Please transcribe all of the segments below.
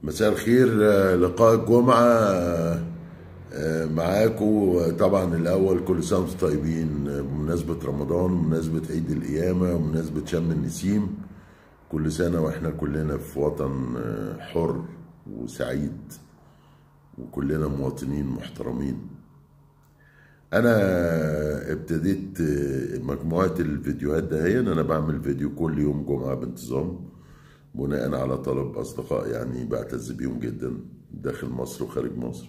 مساء الخير آه، لقاء الجمعة آه، معاكم طبعا الأول كل سنة وانتم طيبين آه، بمناسبة رمضان ومناسبة عيد القيامة ومناسبة شم النسيم كل سنة واحنا كلنا في وطن آه، حر وسعيد وكلنا مواطنين محترمين انا ابتديت مجموعه الفيديوهات ده انا بعمل فيديو كل يوم جمعه بانتظام بناء على طلب اصدقاء يعني بعتز بيهم جدا داخل مصر وخارج مصر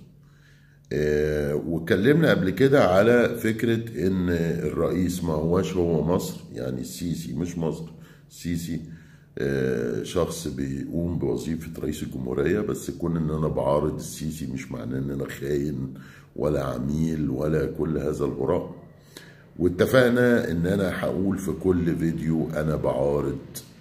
آه، واتكلمنا قبل كده على فكره ان الرئيس ما هوش هو مصر يعني السيسي مش مصر السيسي آه، شخص بيقوم بوظيفة رئيس الجمهورية بس كون ان انا بعارض السيسي مش معناه ان انا خاين ولا عميل ولا كل هذا الهراء واتفقنا ان انا هقول في كل فيديو انا بعارض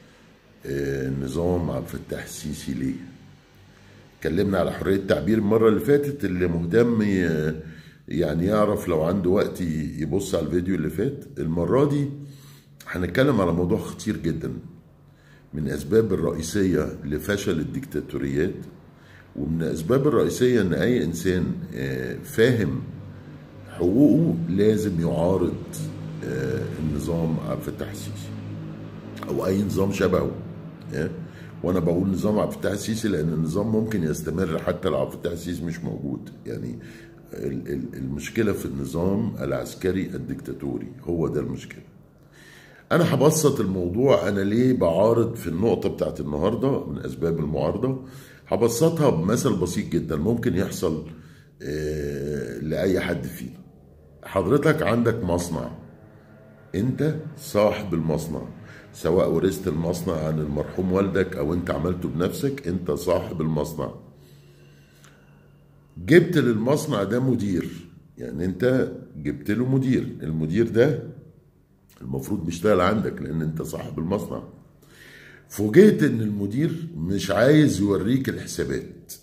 آه، نظام عبد الفتاح السيسي ليه اتكلمنا على حرية التعبير المرة اللي فاتت اللي مهتم ي- يعني يعرف لو عنده وقت ي- يبص على الفيديو اللي فات المرة دي هنتكلم على موضوع خطير جدا من الأسباب الرئيسية لفشل الديكتاتوريات ومن الأسباب الرئيسية إن أي إنسان آه، فاهم حقوقه لازم يعارض آه، النظام عبد الفتاح السيسي او اي نظام شبهه إيه؟ وانا بقول نظام عبد الفتاح السيسي لان النظام ممكن يستمر حتى لو عبد الفتاح السيسي مش موجود يعني ال- ال- المشكله في النظام العسكري الدكتاتوري هو ده المشكله انا هبسط الموضوع انا ليه بعارض في النقطه بتاعت النهارده من اسباب المعارضه هبسطها بمثل بسيط جدا ممكن يحصل آه، لاي حد فينا حضرتك عندك مصنع انت صاحب المصنع سواء ورثت المصنع عن المرحوم والدك او انت عملته بنفسك انت صاحب المصنع جبت للمصنع ده مدير يعني انت جبت له مدير المدير ده المفروض بيشتغل عندك لان انت صاحب المصنع فوجئت ان المدير مش عايز يوريك الحسابات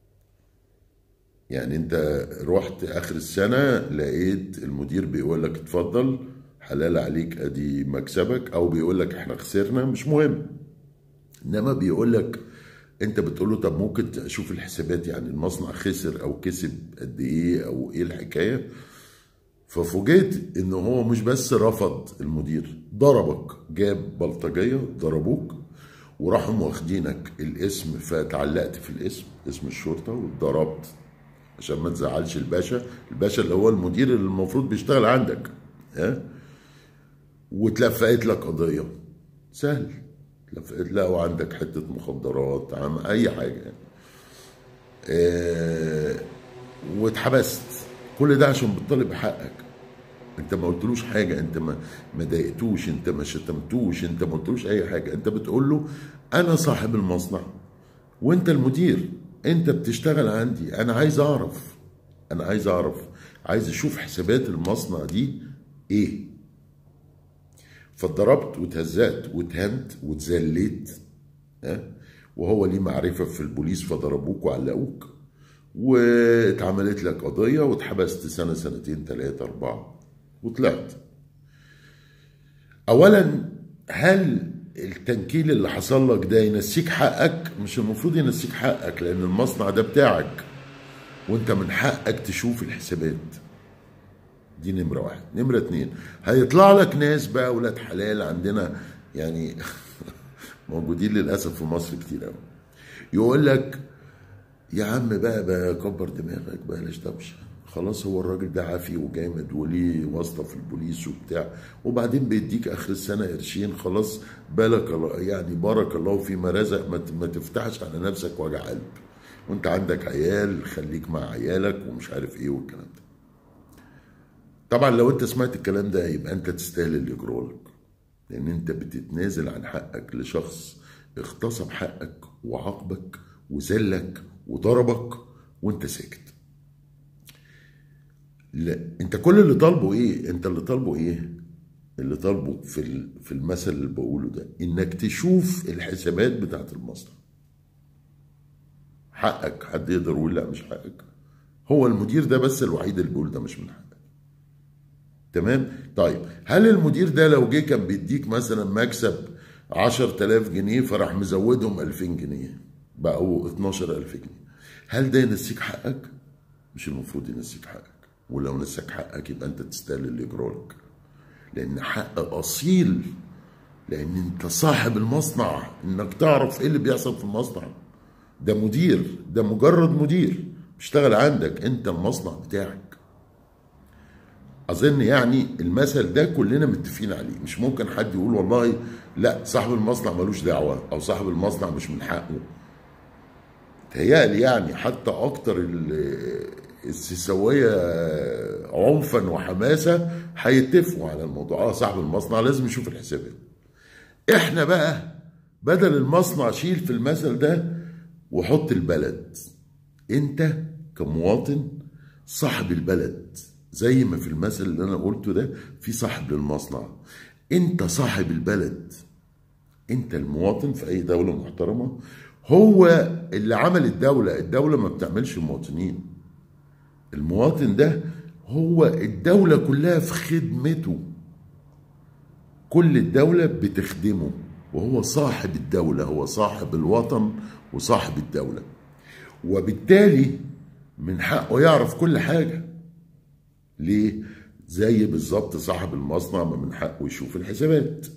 يعني انت رحت اخر السنه لقيت المدير بيقول لك اتفضل حلال عليك ادي مكسبك او بيقول لك احنا خسرنا مش مهم انما بيقول لك انت بتقول له طب ممكن اشوف الحسابات يعني المصنع خسر او كسب قد ايه او ايه الحكايه ففوجئت ان هو مش بس رفض المدير ضربك جاب بلطجيه ضربوك وراحوا واخدينك الاسم فتعلقت في الاسم اسم الشرطه واتضربت عشان ما تزعلش الباشا الباشا اللي هو المدير اللي المفروض بيشتغل عندك ها واتلفقت لك قضيه سهل اتلفقت لقوا عندك حته مخدرات عم اي حاجه يعني آه واتحبست كل ده عشان بتطالب بحقك انت ما قلتلوش حاجه انت ما ما ضايقتوش انت ما شتمتوش انت ما قلتلوش اي حاجه انت بتقول له انا صاحب المصنع وانت المدير انت بتشتغل عندي انا عايز اعرف انا عايز اعرف عايز اشوف حسابات المصنع دي ايه فاتضربت واتهزقت واتهنت واتذليت ها وهو ليه معرفه في البوليس فضربوك وعلقوك واتعملت لك قضيه واتحبست سنه سنتين ثلاثه اربعه وطلعت اولا هل التنكيل اللي حصل لك ده ينسيك حقك مش المفروض ينسيك حقك لان المصنع ده بتاعك وانت من حقك تشوف الحسابات دي نمرة واحد نمرة اتنين هيطلع لك ناس بقى ولاد حلال عندنا يعني موجودين للأسف في مصر كتير قوي يقول لك يا عم بقى بقى كبر دماغك بلاش دوشة خلاص هو الراجل ده عافي وجامد وليه واسطة في البوليس وبتاع وبعدين بيديك آخر السنة قرشين خلاص بالك الله يعني بارك الله فيما رزق ما ت- ما تفتحش على نفسك وجع قلب وانت عندك عيال خليك مع عيالك ومش عارف ايه والكلام ده طبعا لو انت سمعت الكلام ده يبقى انت تستاهل اللي يجرالك لان انت بتتنازل عن حقك لشخص اغتصب حقك وعاقبك وذلك وضربك وانت ساكت لا انت كل اللي طالبه ايه انت اللي طالبه ايه اللي طالبه في ال- في المثل اللي بقوله ده انك تشوف الحسابات بتاعت المصنع حقك حد يقدر يقول لا مش حقك هو المدير ده بس الوحيد اللي بيقول ده مش من حقك تمام طيب هل المدير ده لو جه كان بيديك مثلا مكسب 10000 جنيه فراح مزودهم 2000 جنيه بقوا 12000 جنيه هل ده ينسيك حقك؟ مش المفروض ينسيك حقك ولو نسيك حقك يبقى انت تستاهل اللي يجرالك لان حق اصيل لان انت صاحب المصنع انك تعرف ايه اللي بيحصل في المصنع ده مدير ده مجرد مدير بيشتغل عندك انت المصنع بتاعك اظن يعني المثل ده كلنا متفقين عليه مش ممكن حد يقول والله لا صاحب المصنع ملوش دعوه او صاحب المصنع مش من حقه تهيألي يعني حتى اكتر السيساويه عنفا وحماسه هيتفقوا على الموضوع اه صاحب المصنع لازم يشوف الحسابات احنا بقى بدل المصنع شيل في المثل ده وحط البلد انت كمواطن صاحب البلد زي ما في المثل اللي انا قلته ده في صاحب للمصنع انت صاحب البلد انت المواطن في اي دوله محترمه هو اللي عمل الدوله الدوله ما بتعملش المواطنين المواطن ده هو الدوله كلها في خدمته كل الدوله بتخدمه وهو صاحب الدوله هو صاحب الوطن وصاحب الدوله وبالتالي من حقه يعرف كل حاجه ليه زي بالظبط صاحب المصنع ما من حقه يشوف الحسابات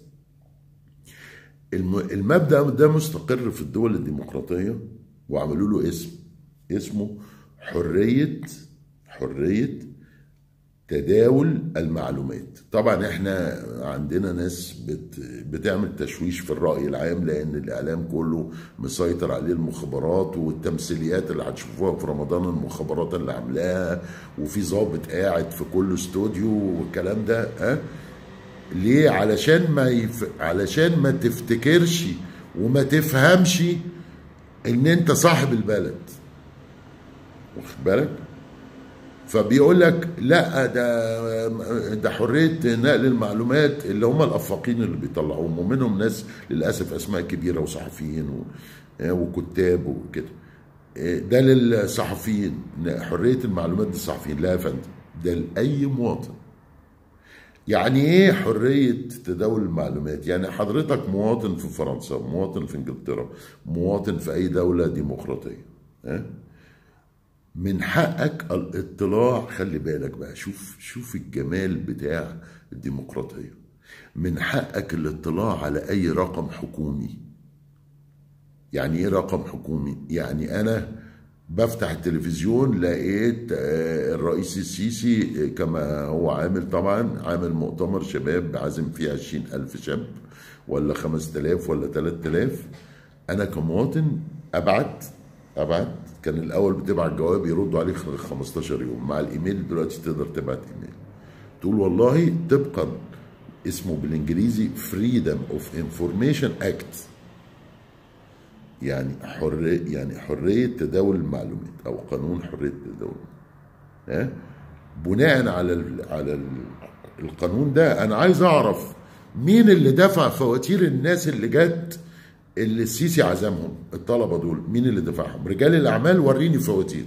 المبدا ده مستقر في الدول الديمقراطيه وعملوا له اسم اسمه حريه حريه تداول المعلومات طبعا احنا عندنا ناس بت بتعمل تشويش في الرأي العام لأن الإعلام كله مسيطر عليه المخابرات والتمثيليات اللي هتشوفوها في رمضان المخابرات اللي عاملاها وفي ضابط قاعد في كل استوديو والكلام ده ها ليه علشان ما يف... علشان ما تفتكرش وما تفهمش ان انت صاحب البلد واخد بالك فبيقول لك لا ده ده حريه نقل المعلومات اللي هم الافاقين اللي بيطلعوهم ومنهم ناس للاسف اسماء كبيره وصحفيين وكتاب وكده ده للصحفيين حريه المعلومات للصحفيين لا يا فندم ده لاي مواطن يعني ايه حريه تداول المعلومات يعني حضرتك مواطن في فرنسا مواطن في انجلترا مواطن في اي دوله ديمقراطيه ها من حقك الاطلاع خلي بالك بقى شوف شوف الجمال بتاع الديمقراطيه من حقك الاطلاع على اي رقم حكومي يعني ايه رقم حكومي يعني انا بفتح التلفزيون لقيت الرئيس السيسي كما هو عامل طبعا عامل مؤتمر شباب عازم فيه عشرين ألف شاب ولا خمس تلاف ولا تلات تلاف أنا كمواطن أبعت أبعت كان الأول بتبعت جواب يردوا عليك 15 يوم مع الإيميل دلوقتي تقدر تبعت إيميل تقول والله طبقا اسمه بالإنجليزي Freedom of Information Act يعني حرية يعني حرية تداول المعلومات أو قانون حرية تداول ها بناء على ال على ال القانون ده أنا عايز أعرف مين اللي دفع فواتير الناس اللي جت اللي السيسي عزمهم الطلبة دول مين اللي دفعهم رجال الأعمال وريني فواتير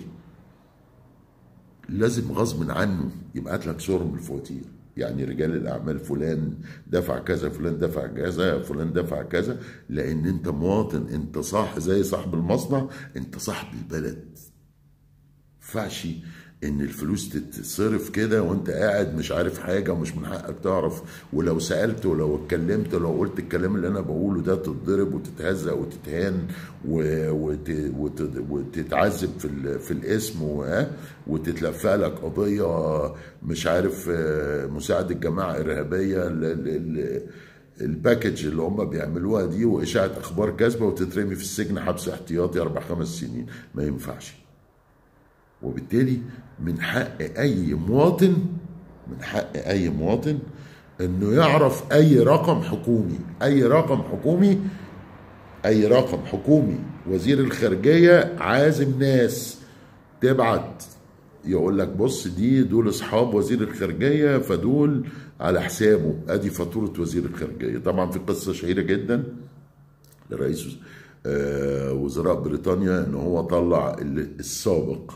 لازم غصب عنه يبعت لك صورهم الفواتير يعني رجال الاعمال فلان دفع كذا فلان دفع كذا فلان دفع كذا لان انت مواطن انت صح زي صاحب المصنع انت صاحب البلد ينفعش ان الفلوس تتصرف كده وانت قاعد مش عارف حاجه ومش من حقك تعرف ولو سالت ولو اتكلمت ولو قلت الكلام اللي انا بقوله ده تتضرب وتتهزق وتتهان وت... وت... وتتعذب في في الاسم وتتلفق لك قضيه مش عارف مساعد الجماعه ارهابيه الباكج اللي هم بيعملوها دي واشاعه اخبار كاذبه وتترمي في السجن حبس احتياطي اربع خمس سنين ما ينفعش وبالتالي من حق اي مواطن من حق اي مواطن انه يعرف اي رقم حكومي اي رقم حكومي اي رقم حكومي وزير الخارجيه عازم ناس تبعت يقول لك بص دي دول اصحاب وزير الخارجيه فدول على حسابه ادي فاتوره وزير الخارجيه طبعا في قصه شهيره جدا لرئيس وزراء بريطانيا ان هو طلع السابق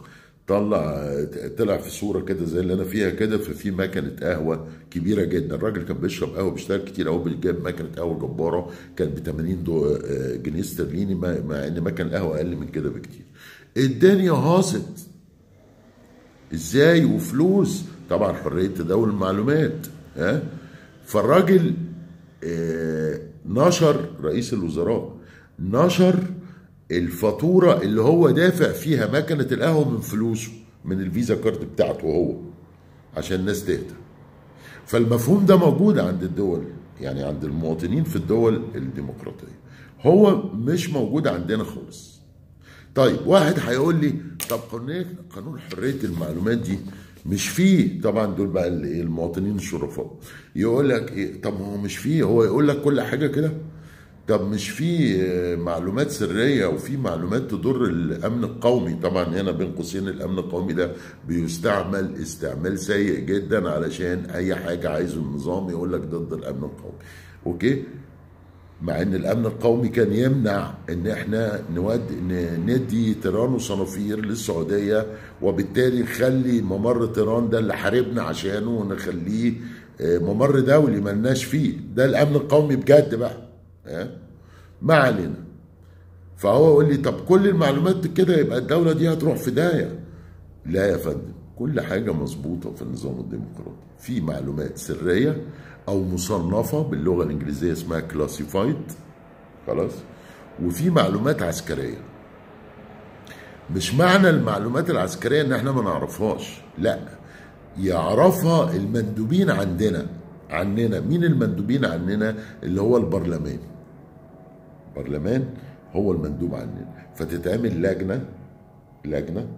طلع طلع في صوره كده زي اللي انا فيها كده ففي مكنه قهوه كبيره جدا الراجل كان بيشرب قهوه بيشتغل كتير قوي جاب مكنه قهوه جباره كانت ب 80 دو جنيه استرليني مع ان مكن القهوه اقل من كده بكتير الدنيا هاصت ازاي وفلوس طبعا حريه تداول المعلومات ها فالراجل آه نشر رئيس الوزراء نشر الفاتوره اللي هو دافع فيها مكنه القهوه من فلوسه من الفيزا كارد بتاعته هو عشان الناس تهدى فالمفهوم ده موجود عند الدول يعني عند المواطنين في الدول الديمقراطيه هو مش موجود عندنا خالص طيب واحد هيقول لي طب قانون قانون حريه المعلومات دي مش فيه طبعا دول بقى المواطنين الشرفاء يقول لك ايه طب هو مش فيه هو يقول لك كل حاجه كده طب مش في معلومات سريه وفي معلومات تضر الامن القومي طبعا هنا بين قوسين الامن القومي ده بيستعمل استعمال سيء جدا علشان اي حاجه عايزه النظام يقول لك ضد الامن القومي اوكي مع ان الامن القومي كان يمنع ان احنا نود ندي تيران وصنافير للسعوديه وبالتالي نخلي ممر تيران ده اللي حاربنا عشانه ونخليه ممر دولي ملناش فيه ده الامن القومي بجد بقى ما علينا فهو يقول لي طب كل المعلومات كده يبقى الدوله دي هتروح في داهيه لا يا فندم كل حاجه مظبوطه في النظام الديمقراطي في معلومات سريه او مصنفه باللغه الانجليزيه اسمها كلاسيفايد خلاص وفي معلومات عسكريه مش معنى المعلومات العسكريه ان احنا ما نعرفهاش لا يعرفها المندوبين عندنا عننا مين المندوبين عننا اللي هو البرلمان البرلمان هو المندوب عننا فتتعمل لجنه لجنه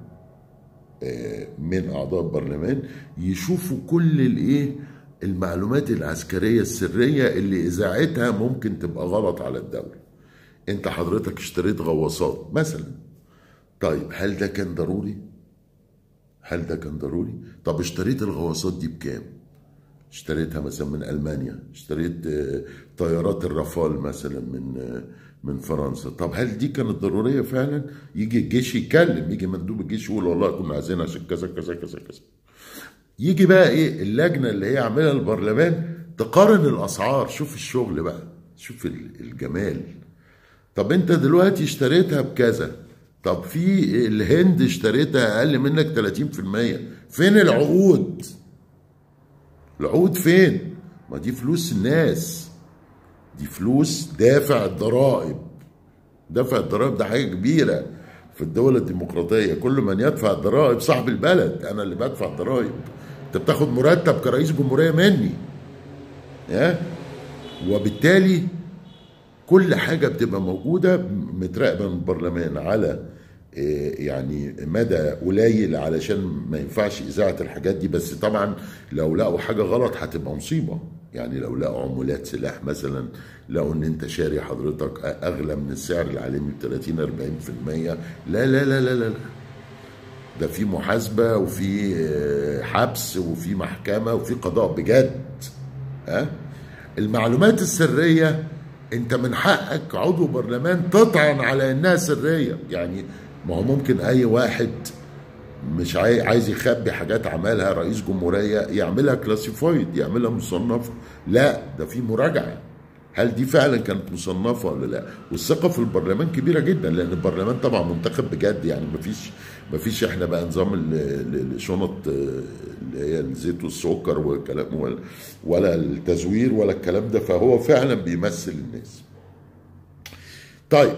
من اعضاء البرلمان يشوفوا كل الايه المعلومات العسكريه السريه اللي اذاعتها ممكن تبقى غلط على الدوله انت حضرتك اشتريت غواصات مثلا طيب هل ده كان ضروري هل ده كان ضروري طب اشتريت الغواصات دي بكام اشتريتها مثلا من المانيا اشتريت طيارات الرافال مثلا من من فرنسا طب هل دي كانت ضروريه فعلا يجي الجيش يتكلم يجي مندوب الجيش يقول والله كنا عايزينها عشان كذا كذا كذا كذا يجي بقى ايه اللجنه اللي هي عاملها البرلمان تقارن الاسعار شوف الشغل بقى شوف الجمال طب انت دلوقتي اشتريتها بكذا طب في الهند اشتريتها اقل منك 30% فين العقود العقود فين ما دي فلوس الناس دي فلوس دافع الضرائب دافع الضرائب ده حاجه كبيره في الدول الديمقراطيه كل من يدفع الضرائب صاحب البلد انا اللي بدفع الضرائب انت بتاخد مرتب كرئيس جمهوريه مني ها وبالتالي كل حاجه بتبقى موجوده متراقبه من البرلمان على يعني مدى قليل علشان ما ينفعش اذاعه الحاجات دي بس طبعا لو لقوا حاجه غلط هتبقى مصيبه يعني لو لقوا عمولات سلاح مثلا لو ان انت شاري حضرتك اغلى من السعر العالمي ب 30 40% لا لا لا لا لا ده في محاسبه وفي حبس وفي محكمه وفي قضاء بجد ها المعلومات السريه انت من حقك عضو برلمان تطعن على انها سريه يعني ما هو ممكن اي واحد مش عايز يخبي حاجات عملها رئيس جمهوريه يعملها كلاسيفايد يعملها مصنفه لا ده في مراجعه هل دي فعلا كانت مصنفه ولا لا والثقه في البرلمان كبيره جدا لان البرلمان طبعا منتخب بجد يعني مفيش مفيش احنا بقى نظام الشنط اللي هي الزيت والسكر والكلام ولا التزوير ولا الكلام ده فهو فعلا بيمثل الناس طيب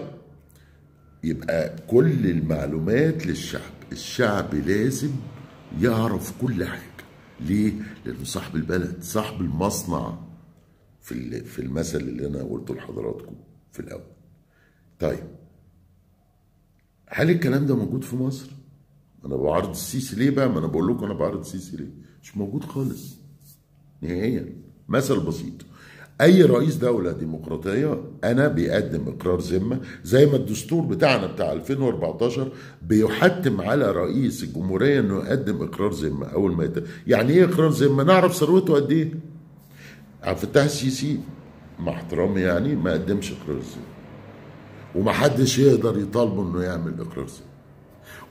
يبقى كل المعلومات للشعب الشعب لازم يعرف كل حاجة ليه؟ لأنه صاحب البلد صاحب المصنع في في المثل اللي أنا قلته لحضراتكم في الأول طيب هل الكلام ده موجود في مصر؟ أنا بعرض السيسي ليه بقى؟ ما أنا بقول لكم أنا بعرض السيسي ليه؟ مش موجود خالص نهائيا مثل بسيط اي رئيس دوله ديمقراطيه انا بيقدم اقرار ذمه زي ما الدستور بتاعنا بتاع 2014 بيحتم على رئيس الجمهوريه انه يقدم اقرار ذمه اول ما يت... يعني ايه اقرار ذمه نعرف ثروته قد ايه عبد الفتاح السيسي مع احترامي يعني ما قدمش اقرار ذمه ومحدش يقدر يطالبه انه يعمل اقرار ذمه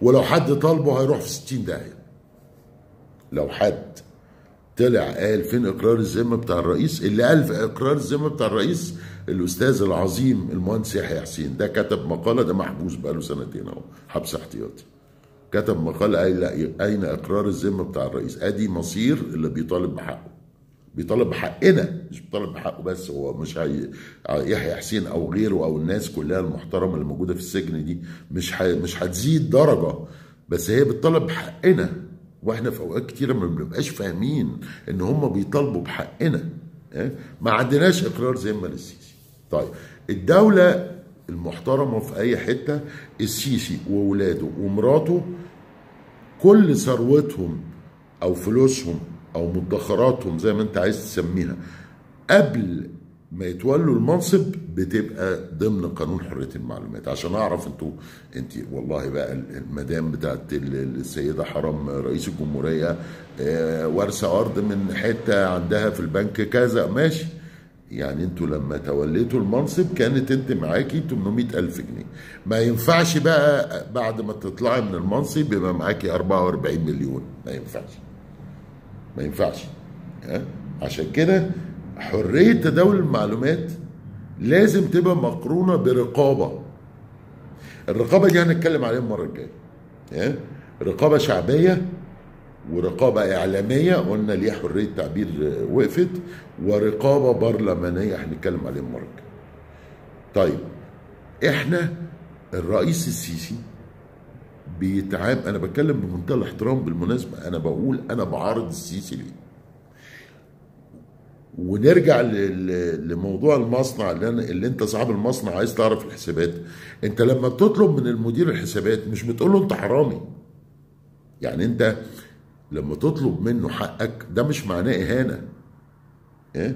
ولو حد طالبه هيروح في 60 داهيه لو حد طلع قال فين اقرار الذمه بتاع الرئيس اللي قال في اقرار الذمه بتاع الرئيس الاستاذ العظيم المهندس يحيى حسين ده كتب مقاله ده محبوس بقاله سنتين اهو حبس احتياطي كتب مقال قال اين اقرار الذمه بتاع الرئيس ادي مصير اللي بيطالب بحقه بيطالب بحقنا مش بيطالب بحقه بس هو مش هي يحيى حسين او غيره او الناس كلها المحترمه اللي موجوده في السجن دي مش ح... مش هتزيد درجه بس هي بتطالب بحقنا واحنا في اوقات كتيره ما بنبقاش فاهمين ان هم بيطالبوا بحقنا ما عندناش اقرار ذمه للسيسي طيب الدوله المحترمه في اي حته السيسي وولاده ومراته كل ثروتهم او فلوسهم او مدخراتهم زي ما انت عايز تسميها قبل ما يتولوا المنصب بتبقى ضمن قانون حريه المعلومات عشان اعرف انتوا انت والله بقى المدام بتاعت السيده حرم رئيس الجمهوريه وارثه ارض من حته عندها في البنك كذا ماشي يعني انتوا لما توليتوا المنصب كانت انت معاكي 800 ألف جنيه ما ينفعش بقى بعد ما تطلعي من المنصب يبقى معاكي 44 مليون ما ينفعش ما ينفعش ها عشان كده حرية تداول المعلومات لازم تبقى مقرونة برقابة الرقابة دي هنتكلم عليها المرة الجاية رقابة شعبية ورقابة إعلامية قلنا ليه حرية تعبير وقفت ورقابة برلمانية هنتكلم عليها المرة الجاية طيب احنا الرئيس السيسي بيتعامل انا بتكلم بمنتهى الاحترام بالمناسبه انا بقول انا بعارض السيسي ليه ونرجع لموضوع المصنع اللي, أنا اللي انت صاحب المصنع عايز تعرف الحسابات انت لما بتطلب من المدير الحسابات مش بتقول له انت حرامي يعني انت لما تطلب منه حقك ده مش معناه اهانه ايه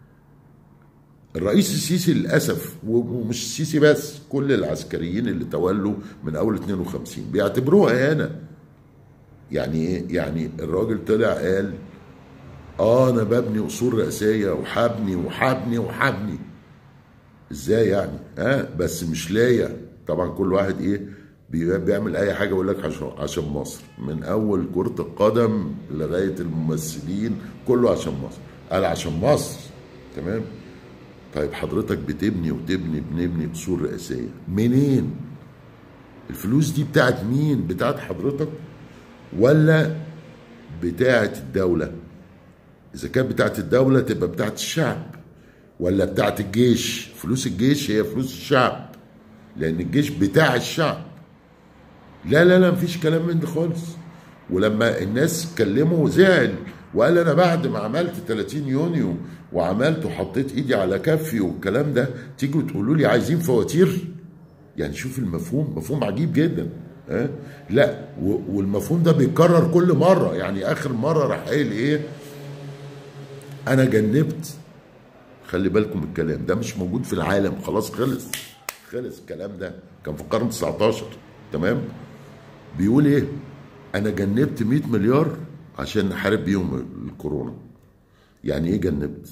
الرئيس السيسي للاسف ومش السيسي بس كل العسكريين اللي تولوا من اول 52 بيعتبروها اهانه يعني ايه يعني الراجل طلع قال اه انا ببني اصول رئاسيه وحبني وحبني وحبني ازاي يعني اه بس مش لايا طبعا كل واحد ايه بيعمل اي حاجه يقول لك عشان عشان مصر من اول كره القدم لغايه الممثلين كله عشان مصر قال عشان مصر تمام طيب حضرتك بتبني وتبني بنبني اصول رئاسيه منين الفلوس دي بتاعت مين بتاعت حضرتك ولا بتاعت الدوله اذا كانت بتاعت الدوله تبقى بتاعت الشعب ولا بتاعت الجيش فلوس الجيش هي فلوس الشعب لان الجيش بتاع الشعب لا لا لا مفيش كلام من ده خالص ولما الناس اتكلموا زعل وقال انا بعد ما عملت 30 يونيو وعملت وحطيت ايدي على كفي والكلام ده تيجوا تقولوا لي عايزين فواتير يعني شوف المفهوم مفهوم عجيب جدا ها لا والمفهوم ده بيتكرر كل مره يعني اخر مره راح قايل ايه انا جنبت خلي بالكم الكلام ده مش موجود في العالم خلاص خلص خلص الكلام ده كان في القرن 19 تمام بيقول ايه انا جنبت 100 مليار عشان نحارب بيهم الكورونا يعني ايه جنبت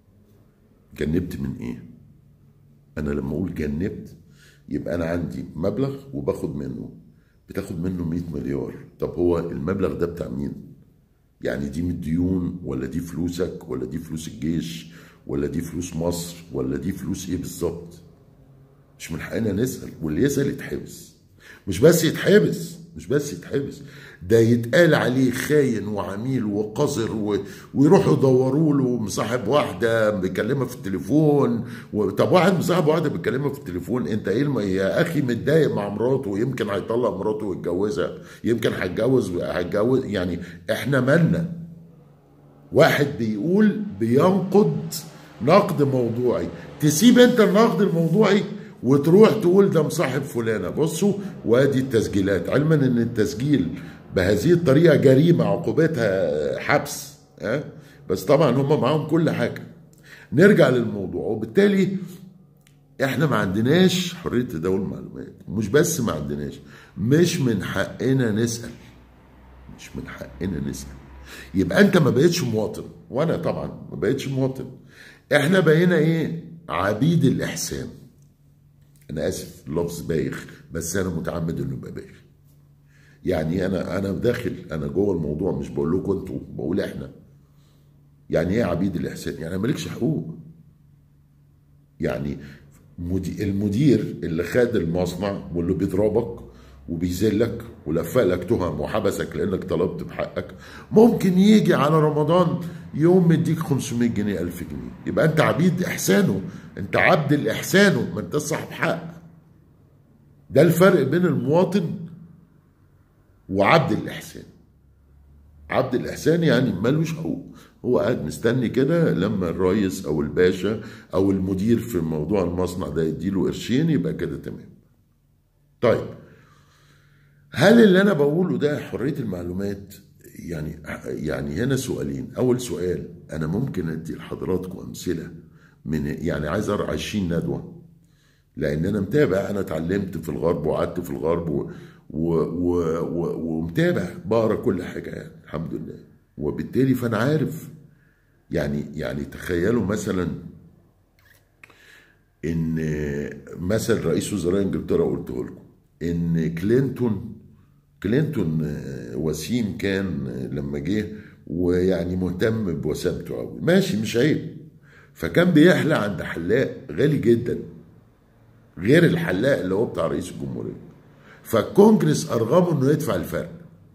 جنبت من ايه انا لما اقول جنبت يبقى انا عندي مبلغ وباخد منه بتاخد منه 100 مليار طب هو المبلغ ده بتاع مين يعني دي من الديون ولا دي فلوسك ولا دي فلوس الجيش ولا دي فلوس مصر ولا دي فلوس ايه بالظبط مش من حقنا نسال واللي يسال يتحبس مش بس يتحبس مش بس يتحبس ده يتقال عليه خاين وعميل وقذر و... ويروحوا يدوروا له مصاحب واحده بيكلمها في التليفون و... طب واحد مصاحب واحده بيكلمها في التليفون انت ايه الم... يا اخي متضايق مع مراته يمكن هيطلق مراته ويتجوزها يمكن هيتجوز هيتجوز يعني احنا مالنا واحد بيقول بينقد نقد موضوعي تسيب انت النقد الموضوعي وتروح تقول ده مصاحب فلانه بصوا وادي التسجيلات علما ان التسجيل بهذه الطريقه جريمه عقوبتها حبس ها بس طبعا هم معاهم كل حاجه نرجع للموضوع وبالتالي احنا ما عندناش حريه تداول المعلومات مش بس ما عندناش مش من حقنا نسال مش من حقنا نسال يبقى انت ما بقتش مواطن وانا طبعا ما بقتش مواطن احنا بقينا ايه عبيد الاحسان انا اسف اللفظ بايخ بس انا متعمد انه يبقى بايخ يعني انا انا داخل انا جوه الموضوع مش بقول لكم انتوا بقول احنا يعني ايه عبيد الاحسان يعني مالكش حقوق يعني المدير اللي خد المصنع واللي بيضربك وبيذلك ولفق لك تهم وحبسك لانك طلبت بحقك ممكن يجي على رمضان يوم مديك 500 جنيه 1000 جنيه يبقى انت عبيد احسانه انت عبد الاحسانه ما انت صاحب حق ده الفرق بين المواطن وعبد الاحسان عبد الاحسان يعني ملوش حقوق هو قاعد مستني كده لما الرئيس او الباشا او المدير في موضوع المصنع ده يديله قرشين يبقى كده تمام طيب هل اللي انا بقوله ده حريه المعلومات يعني يعني هنا سؤالين اول سؤال انا ممكن ادي لحضراتكم امثله من يعني عايز ارى 20 ندوه لان انا متابع انا اتعلمت في الغرب وقعدت في الغرب و و و و ومتابع بقرا كل حاجه يعني الحمد لله وبالتالي فانا عارف يعني يعني تخيلوا مثلا ان مثل رئيس وزراء انجلترا قلته لكم ان كلينتون كلينتون وسيم كان لما جه ويعني مهتم بوسامته قوي ماشي مش عيب فكان بيحلق عند حلاق غالي جدا غير الحلاق اللي هو بتاع رئيس الجمهوريه فالكونجرس ارغمه انه يدفع الفرق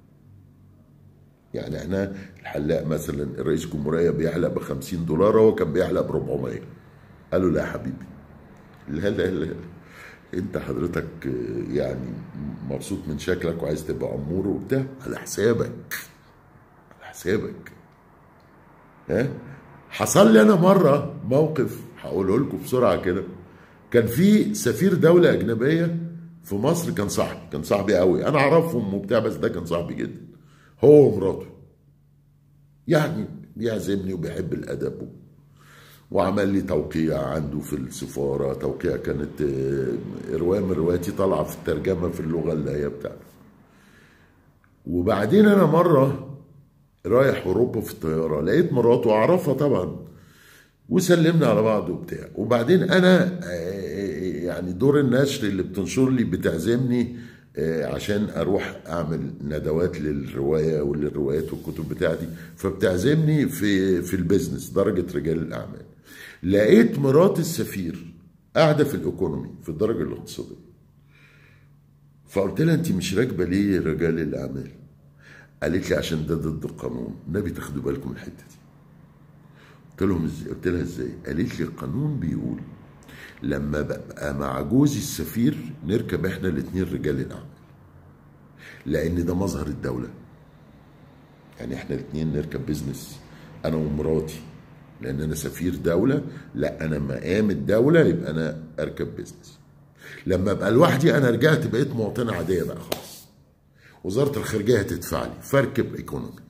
يعني احنا الحلاق مثلا الرئيس الجمهوريه بيحلق ب 50 دولار هو كان بيحلق ب 400 قالوا لا يا حبيبي لا لا لا انت حضرتك يعني مبسوط من شكلك وعايز تبقى امور وبتاع على حسابك على حسابك ها حصل لي انا مره موقف هقوله لكم بسرعه كده كان في سفير دوله اجنبيه في مصر كان صاحبي كان صاحبي قوي انا اعرفهم وبتاع بس ده كان صاحبي جدا هو ومراته يعني بيعزمني وبيحب الادب وعمل لي توقيع عنده في السفارة توقيع كانت رواية من رواياتي طالعة في الترجمة في اللغة اللي هي بتاعتي وبعدين أنا مرة رايح أوروبا في الطيارة لقيت مراته أعرفها طبعا وسلمنا على بعض وبتاع وبعدين أنا يعني دور النشر اللي بتنشر لي بتعزمني عشان اروح اعمل ندوات للروايه وللروايات والكتب بتاعتي فبتعزمني في في البيزنس درجه رجال الاعمال لقيت مرات السفير قاعده في الايكونومي في الدرجه الاقتصاديه فقلت لها انت مش راكبه ليه رجال الاعمال قالت لي عشان ده ضد القانون النبي تاخدوا بالكم الحته دي قلت لهم ازاي قلت لها ازاي قالت لي القانون بيقول لما ببقى مع جوزي السفير نركب احنا الاثنين رجال الاعمال لان ده مظهر الدوله يعني احنا الاثنين نركب بيزنس انا ومراتي لان انا سفير دوله لا انا مقام الدوله يبقى انا اركب بيزنس لما ابقى لوحدي انا رجعت بقيت مواطنه عاديه بقى خلاص وزاره الخارجيه هتدفع لي فاركب ايكونومي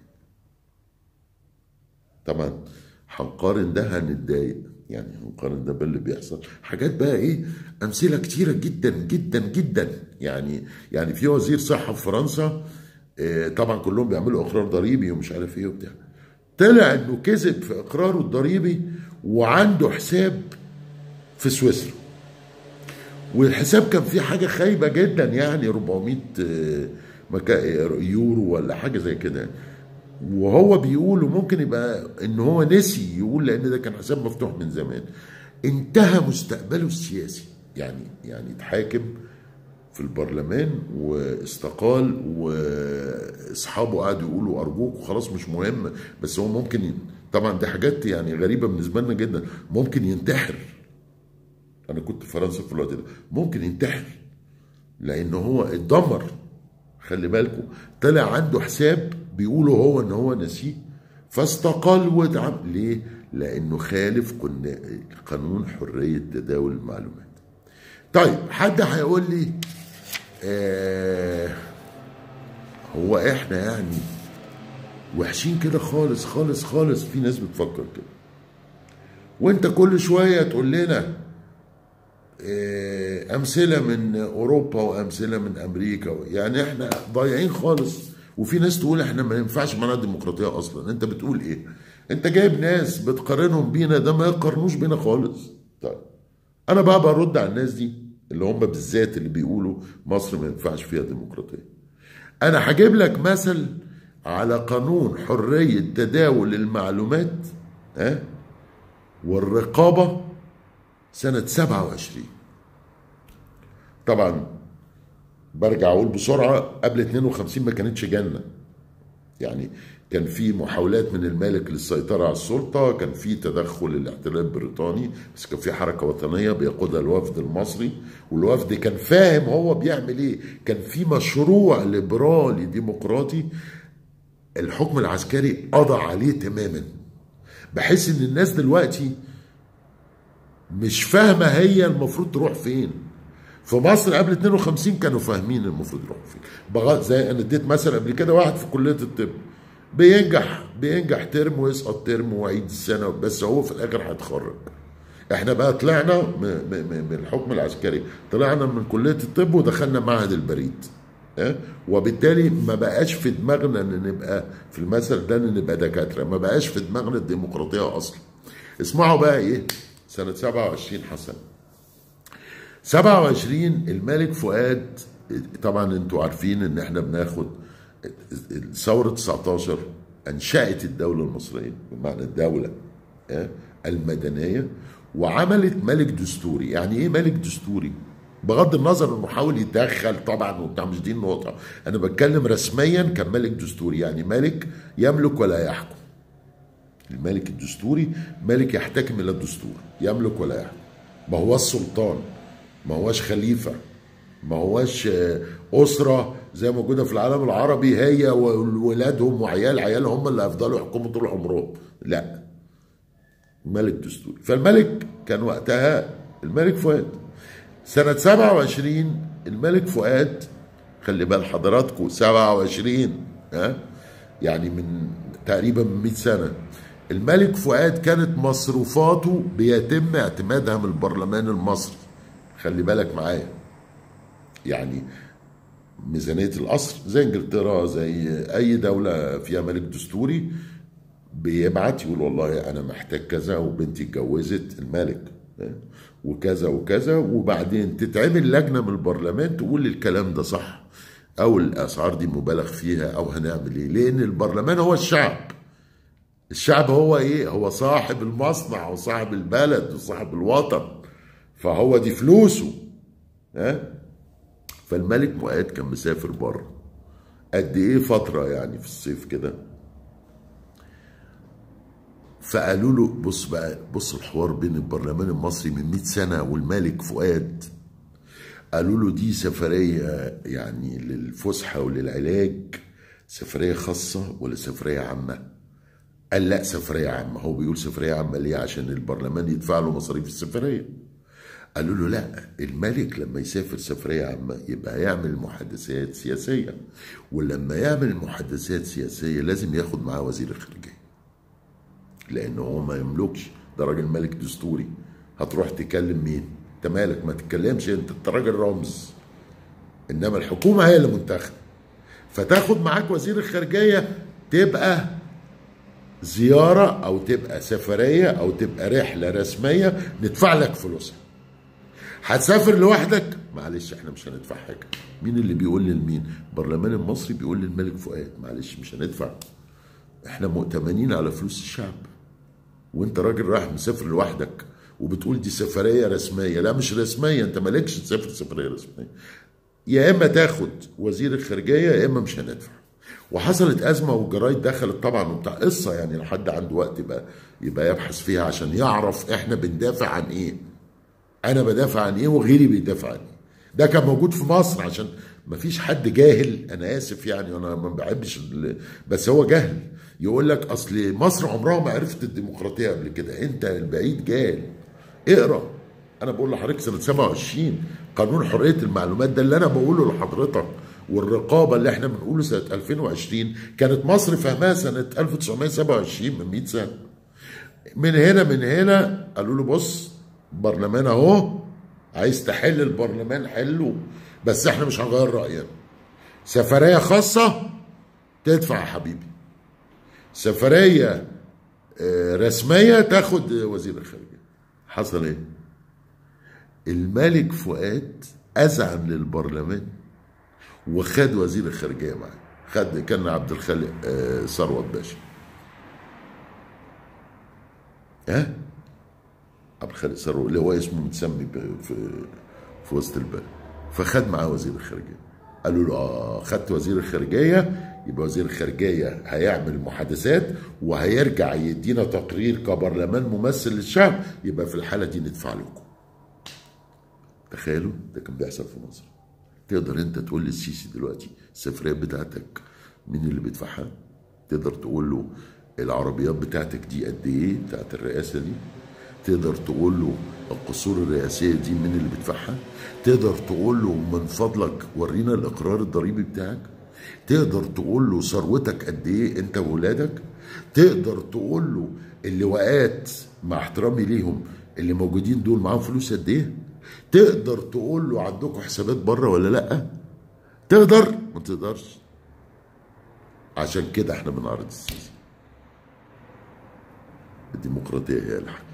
طبعا هنقارن ده هنتضايق يعني هنقارن ده باللي بيحصل حاجات بقى ايه امثله كتيره جدا جدا جدا يعني يعني في وزير صحه في فرنسا آه طبعا كلهم بيعملوا اقرار ضريبي ومش عارف ايه وبتاع طلع انه كذب في اقراره الضريبي وعنده حساب في سويسرا والحساب كان فيه حاجه خايبه جدا يعني 400 يورو ولا حاجه زي كده وهو بيقول وممكن يبقى ان هو نسي يقول لان ده كان حساب مفتوح من زمان انتهى مستقبله السياسي يعني يعني اتحاكم في البرلمان واستقال واصحابه قعدوا يقولوا ارجوك وخلاص مش مهم بس هو ممكن ي... طبعا دي حاجات يعني غريبه بالنسبه لنا جدا ممكن ينتحر انا كنت في فرنسا في الوقت ده ممكن ينتحر لان هو اتدمر خلي بالكم طلع عنده حساب بيقولوا هو ان هو نسيه فاستقال واتعمل ليه؟ لانه خالف قانون حريه تداول المعلومات. طيب حد هيقول لي آه هو احنا يعني وحشين كده خالص خالص خالص في ناس بتفكر كده. وانت كل شويه تقول لنا آه امثله من اوروبا وامثله من امريكا يعني احنا ضايعين خالص وفي ناس تقول احنا ما ينفعش معانا الديمقراطيه اصلا انت بتقول ايه انت جايب ناس بتقارنهم بينا ده ما يقارنوش بينا خالص طيب انا بقى برد على الناس دي اللي هم بالذات اللي بيقولوا مصر ما ينفعش فيها ديمقراطيه انا هجيب لك مثل على قانون حريه تداول المعلومات ها والرقابه سنه 27 طبعا برجع اقول بسرعه قبل 52 ما كانتش جنه يعني كان في محاولات من الملك للسيطرة على السلطة كان في تدخل الاحتلال البريطاني بس كان في حركة وطنية بيقودها الوفد المصري والوفد كان فاهم هو بيعمل ايه كان في مشروع ليبرالي ديمقراطي الحكم العسكري قضى عليه تماما بحيث ان الناس دلوقتي مش فاهمة هي المفروض تروح فين في مصر قبل 52 كانوا فاهمين المفروض يروحوا فين بغ... زي انا اديت مثلا قبل كده واحد في كليه الطب بينجح بينجح ترم ويسقط ترم ويعيد السنه بس هو في الاخر هيتخرج احنا بقى طلعنا من الحكم العسكري طلعنا من كليه الطب ودخلنا معهد البريد اه؟ وبالتالي ما بقاش في دماغنا ان نبقى في المثل ده ان نبقى دكاتره ما بقاش في دماغنا الديمقراطيه اصلا اسمعوا بقى ايه سنه 27 حسن 27 الملك فؤاد طبعا انتوا عارفين ان احنا بناخد ثورة 19 انشأت الدولة المصرية بمعنى الدولة المدنية وعملت ملك دستوري يعني ايه ملك دستوري بغض النظر انه حاول يتدخل طبعا وبتاع مش دي النقطة انا بتكلم رسميا كان ملك دستوري يعني ملك يملك ولا يحكم الملك الدستوري ملك يحتكم الى الدستور يملك ولا يحكم ما هو السلطان ما هوش خليفة ما هوش أسرة زي موجودة في العالم العربي هي وولادهم وعيال عيال هم اللي هيفضلوا يحكموا طول عمرهم لا ملك دستوري فالملك كان وقتها الملك فؤاد سنة 27 الملك فؤاد خلي بال حضراتكم 27 ها يعني من تقريبا من 100 سنة الملك فؤاد كانت مصروفاته بيتم اعتمادها من البرلمان المصري خلي بالك معايا يعني ميزانية القصر زي انجلترا زي اي دولة فيها ملك دستوري بيبعت يقول والله انا محتاج كذا وبنتي اتجوزت الملك وكذا وكذا وبعدين تتعمل لجنة من البرلمان تقول الكلام ده صح او الاسعار دي مبالغ فيها او هنعمل ايه لان البرلمان هو الشعب الشعب هو ايه هو صاحب المصنع وصاحب البلد وصاحب الوطن فهو دي فلوسه ها فالملك فؤاد كان مسافر بره قد ايه فتره يعني في الصيف كده فقالوا له بص بقى بص الحوار بين البرلمان المصري من 100 سنه والملك فؤاد قالوا له دي سفريه يعني للفسحه وللعلاج سفريه خاصه ولا سفريه عامه قال لا سفريه عامه هو بيقول سفريه عامه ليه عشان البرلمان يدفع له مصاريف السفريه قالوا له لا الملك لما يسافر سفرية عامة يبقى يعمل محادثات سياسية ولما يعمل محادثات سياسية لازم ياخد معاه وزير الخارجية لأنه هو ما يملكش ده راجل ملك دستوري هتروح تكلم مين؟ أنت مالك ما تتكلمش أنت أنت راجل رمز إنما الحكومة هي اللي منتخبة فتاخد معاك وزير الخارجية تبقى زيارة أو تبقى سفرية أو تبقى رحلة رسمية ندفع لك فلوسها هتسافر لوحدك معلش احنا مش هندفع حاجه مين اللي بيقول لمين البرلمان المصري بيقول للملك فؤاد معلش مش هندفع احنا مؤتمنين على فلوس الشعب وانت راجل رايح مسافر لوحدك وبتقول دي سفريه رسميه لا مش رسميه انت مالكش تسافر سفريه رسميه يا اما تاخد وزير الخارجيه يا اما مش هندفع وحصلت ازمه والجرايد دخلت طبعا وبتاع قصه يعني لو حد عنده وقت يبقى يبقى يبحث فيها عشان يعرف احنا بندافع عن ايه انا بدافع عن ايه وغيري بيدافع عن ايه ده كان موجود في مصر عشان ما فيش حد جاهل انا اسف يعني انا ما بحبش بس هو جهل يقول لك اصل مصر عمرها ما عرفت الديمقراطيه قبل كده انت البعيد جاهل اقرا انا بقول لحضرتك سنه 27 قانون حريه المعلومات ده اللي انا بقوله لحضرتك والرقابه اللي احنا بنقوله سنه 2020 كانت مصر فاهماها سنه 1927 من 100 سنه من هنا من هنا قالوا له بص برلمان اهو عايز تحل البرلمان حله بس احنا مش هنغير راينا سفريه خاصه تدفع يا حبيبي سفريه رسميه تاخد وزير الخارجيه حصل ايه الملك فؤاد اذعن للبرلمان وخد وزير الخارجيه معاه خد كان عبد الخالق آه، ثروت باشا ها عبد الخالق ثروت اللي هو اسمه متسمي ب- في في وسط البلد فخد معاه وزير الخارجيه قالوا له اه خدت وزير الخارجيه يبقى وزير الخارجيه هيعمل محادثات وهيرجع يدينا تقرير كبرلمان ممثل للشعب يبقى في الحاله دي ندفع لكم تخيلوا ده كان بيحصل في مصر تقدر انت تقول للسيسي دلوقتي السفريات بتاعتك مين اللي بيدفعها تقدر تقول له العربيات بتاعتك دي قد ايه بتاعت الرئاسه دي تقدر تقول له القصور الرئاسيه دي مين اللي بيدفعها تقدر تقول له من فضلك ورينا الاقرار الضريبي بتاعك تقدر تقول له ثروتك قد ايه انت وولادك تقدر تقول له اللواءات مع احترامي ليهم اللي موجودين دول معاهم فلوس قد ايه تقدر تقول له عندكم حسابات بره ولا لا تقدر ما تقدرش عشان كده احنا بنعرض السيسي الديمقراطيه هي الحق